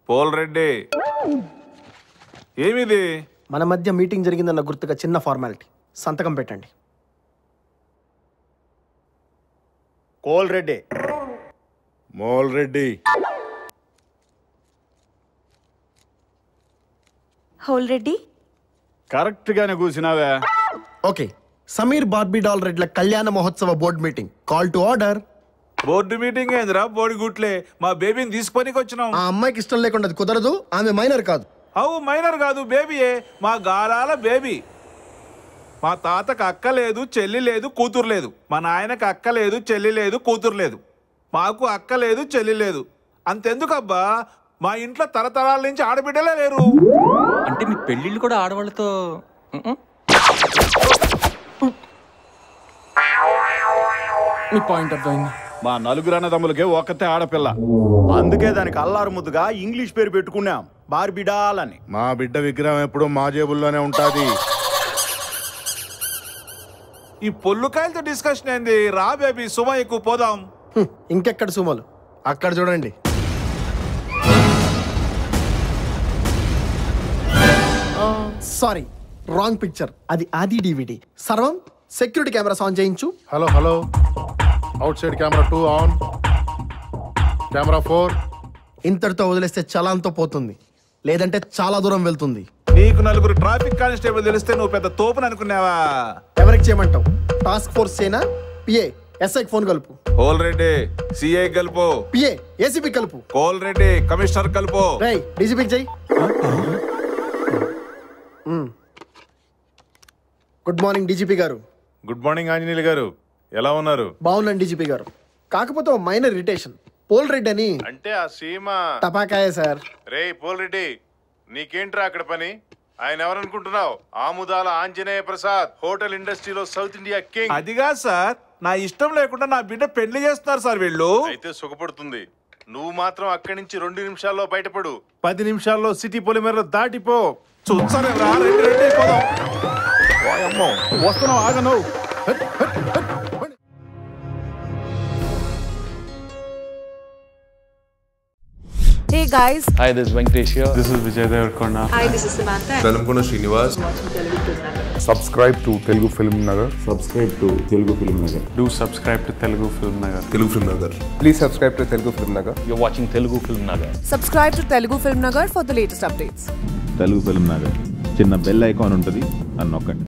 Pole Reddy ఏమిది మన మధ్య మీటింగ్ జరిగిందన్న గుర్తుగా చిన్న ఫార్మాలిటీ సంతకం పెట్టండి కోల్ రెడ్డి మోల్ రెడ్డి హోల్ రెడ్డి కరెక్ట్ గానే కూసినావే ఓకే సమీర్ బార్బీ డాల్ రెడ్ల కళ్యాణ మహోత్సవ board meeting call to order board meeting ఏందిరా బోడి గుట్లే మా బేబీని తీసుకొనికి వచ్చినాం ఆ అమ్మాయికి ఇష్టం లేకుండా అది కుదరదు ఆమె మైనర్ కాదు అవు మైనర్ కాదు బేబీయే మా గారాల బేబీ మా తాతకు అక్క లేదు చెల్లి లేదు కూతురు లేదు మా నాయనకు అక్క లేదు చెల్లి లేదు కూతురు లేదు మాకు అక్క లేదు చెల్లి లేదు అంతెందుకబ్బా మా ఇంట్లో తరతరాల నుంచి ఆడబిడ్డలే లేరు అంటే మీ పెళ్ళిళ్ళు కూడా ఆడవాళ్ళతో మ్మ్. మీ పాయింట్ అర్థమైంది మా నలుగురు అన్నదమ్ములకే ఒక్కతే ఆడపిల్ల అందుకే దానికి అల్లారు ముద్దుగా ఇంగ్లీష్ పేరు పెట్టుకున్నాం బార్బిడాల్ అని మా బిడ్డ విగ్రహం ఎప్పుడు మా జేబుల్లోనే ఉంటాది ఈ పొల్లుకాయలతో డిస్కషన్ ఏంది రా బేబీ సుమ ఎక్కువ పోదాం హ్మ్, ఇంకెక్కడ సుమలు అక్కడ చూడండి సారీ రాంగ్ పిక్చర్ అది ఆది డివిడి సర్వం సెక్యూరిటీ కెమెరాస్ ఆన్ చేయించు hello hello outside camera two on camera four ఇంతటితో వదిలేస్తే చలాన్తో పోతుంది లేదంటే చాలా దూరం వెళ్తుంది నీకు నలుగురు ట్రాఫిక్ కానిస్టేబుల్ తెలిస్తే నువ్వు పెద్ద తోపుని అనుకున్నావా ఎవరికి చేయమంటావు టాస్క్ ఫోర్స్ చేయనా పిఏ ఎస్ఐకి ఫోన్ కలుపు కోల్ రెడ్డి సిఐ కలుపు పిఏ ఏసీపీ కలుపు కోల్ రెడ్డి కమిషనర్ కలుపు రై డీజీపీకి చెయ్యి గుడ్ మార్నింగ్ డీజీపీ గారు గుడ్ మార్నింగ్ ఆంజనేయులు గారు ఎలా ఉన్నారు బాగున్నాను డీజీపీ గారు కాకపోతే ఓ మైనర్ ఇరిటేషన్ పోల్ రెడ్డి అని అంటే ఆ సీమ టపాకాయే సార్ రే పోల్ రెడ్డి నీకేంట్రా అక్కడ పని ఆయన ఎవరనుకుంటున్నావు ఆముదాల ఆంజనేయ ప్రసాద్ హోటల్ ఇండస్ట్రీలో సౌత్ ఇండియా కింగ్ అదిగా సార్ నా ఇష్టం లేకుండా నా బిడ్డ పెళ్లి చేస్తున్నారు సార్ వీళ్ళు అయితే సుఖపడుతుంది నువ్వు మాత్రం అక్కడి నుంచి రెండు నిమిషాల్లో బయటపడు పది నిమిషాల్లో సిటీ పొలిమేరలో దాటిపో చూస్తారా రెడ్డి రెడ్డి అయిపోదాం అమ్మో వస్తున్నావు ఆగను Hey guys, Hi, this is Venkatesh here. This is Vijay Devarkonda. hi, this is Samantha. Velankonda Srinivas subscribe to Telugu film Nagar Do subscribe to Telugu Film Nagar. Telugu film Nagar Please subscribe to Telugu Film Nagar. You're watching Telugu Film Nagar. Subscribe to Telugu Film Nagar for the latest updates. Telugu film Nagar చిన్న bell icon ఉంటుంది అని నొక్కండి